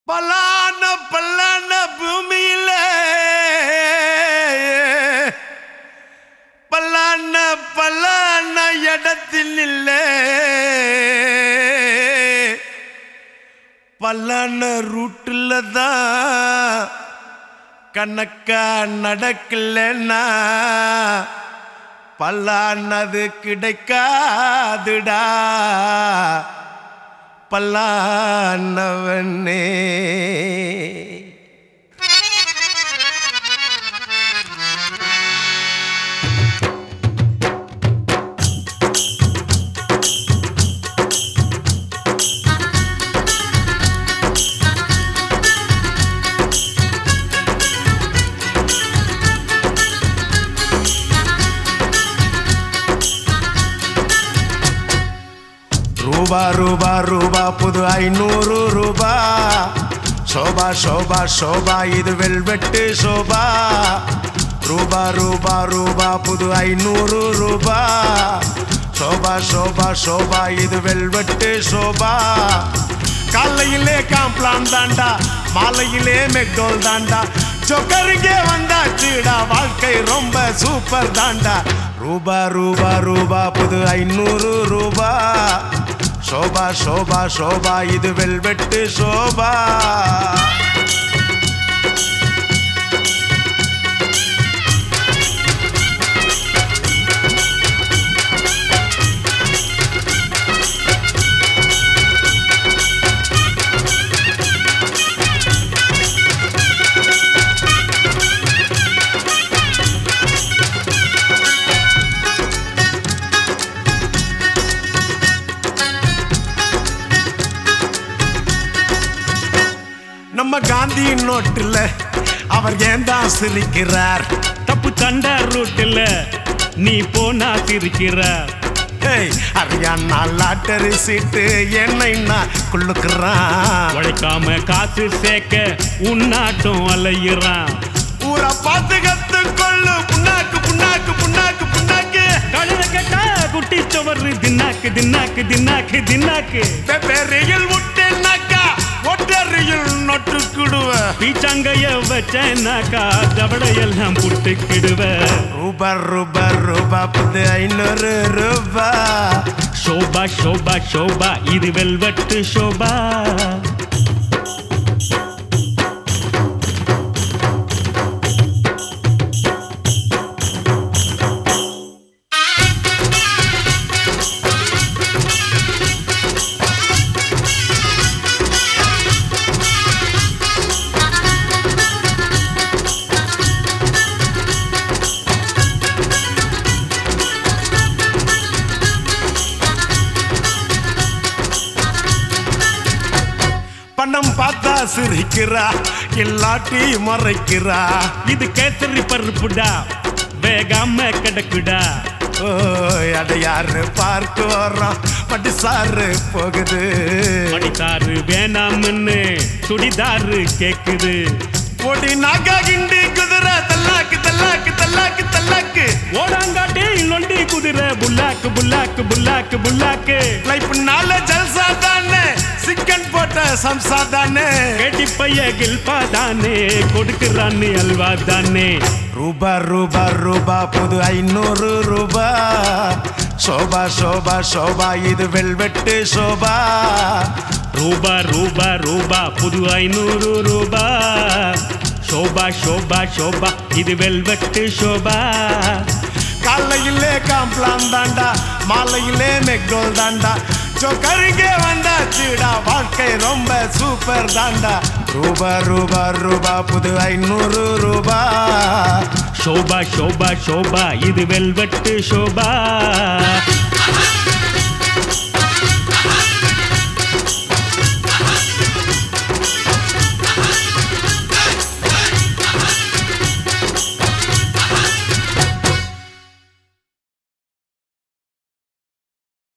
பலான பல்லான பூமியில பல்லான பல்லான இடத்தில் இல்ல பல்லான ரூட்டில் தான் கணக்கா நடக்கலன்னா பல்லானது கிடைக்காதுடா பல்லானவனே ரூபா ரூபா ரூபா புது ஐநூறு ரூபா சோபா சோபா சோபா இது வெல்வெட்டு சோபா ரூபா ரூபா ரூபா புது ஐநூறு ரூபா சோபா சோபா சோபா இது வெல்வெட்டு சோபா காலையிலே காம்ப்ளான் தாண்டா மாலையிலே மெக்டோல் தாண்டா சொக்கருக்கே வந்தாச்சுடா வாழ்க்கை ரொம்ப சூப்பர் தாண்டா ரூபா ரூபா ரூபா புது ஐநூறு ரூபா சோபா சோபா சோபா இது வெல்வெட்டு சோபா நம்ம காந்தி நோட்டுல அவர் ஏன் தான் சிரிக்கிறார் தப்பு தண்டா ரூட்டில் நீ போனா சிரிக்கிற ஏய், ஹரியானா லாட்டரி சீட்டு என்னைன்னா குள்ளுக்குறான் உழைக்காம காசு சேர்க்க உன்னாட்டம் அலையிறான் ஊரை பார்த்து கத்து கொள்ளு புண்ணாக்கு புண்ணாக்கு புண்ணாக்கு புண்ணாக்கு கழுத கேட்டா குட்டி சுவரு தின்னாக்கு தின்னாக்கு தின்னாக்கு தின்னாக்கு பெரியல் விட்டேன்னாக்கா ஒட்டறியில் நொட்டுக்கிடுவ பீச்சாங்கைய வச்சேனாக்கா தவளையெல்லாம் புட்டுக்கிடுவ ரூபா ரூபா ரூபா புது ஐநூறு ரூபா ஷோபா ஷோபா ஷோபா இது வெல்வெட்டு ஷோபா பணம் பார்த்தா சிரிக்கிறா இல்லாட்டி மறைக்கிறா இது கேசரி பருப்புடா வேகாம கிடக்குடா ஓய் அட யாரு பார்க்க வர்றான் பட்டு சாரு போகுது மடித்தாரு வேணாம்னு சுடிதாரு கேக்குது பொடி நாக்கா கிண்டி குதிரை தல்லாக்கு தல்லாக்கு தல்லாக்கு தல்லாக்கு ஓடாங்காட்டி நொண்டி குதிரை புல்லாக்கு புல்லாக்கு புல்லாக்கு புல்லாக்கு லைஃப்னால ஜல்சா தானே சிக்கன் போட்ட சம்சா தானே கேட்டி பைய கில்பா தானே கொடுக்குறான்னு அல்வா தானே ரூபா ரூபா ரூபா புது ஐநூறு ரூபா சோபா சோபா சோபா இது வெல்வெட்டு சோபா ரூபா ரூபா ரூபா புது ஐநூறு ரூபா ஷோபா ஷோபா ஷோபா இது வெல்வெட்டு ஷோபா காலையிலே காம்ப்ளான் தாண்டா மாலையிலே மெக்டோல் தாண்டா சொக்கருக்கே வந்தாச்சுடா வாழ்க்கை ரொம்ப சூப்பர் தாண்டா ரூபா ரூபா ரூபா புது ஐநூறு ரூபா ஷோபா ஷோபா ஷோபா இது வெல்வெட்டு ஷோபா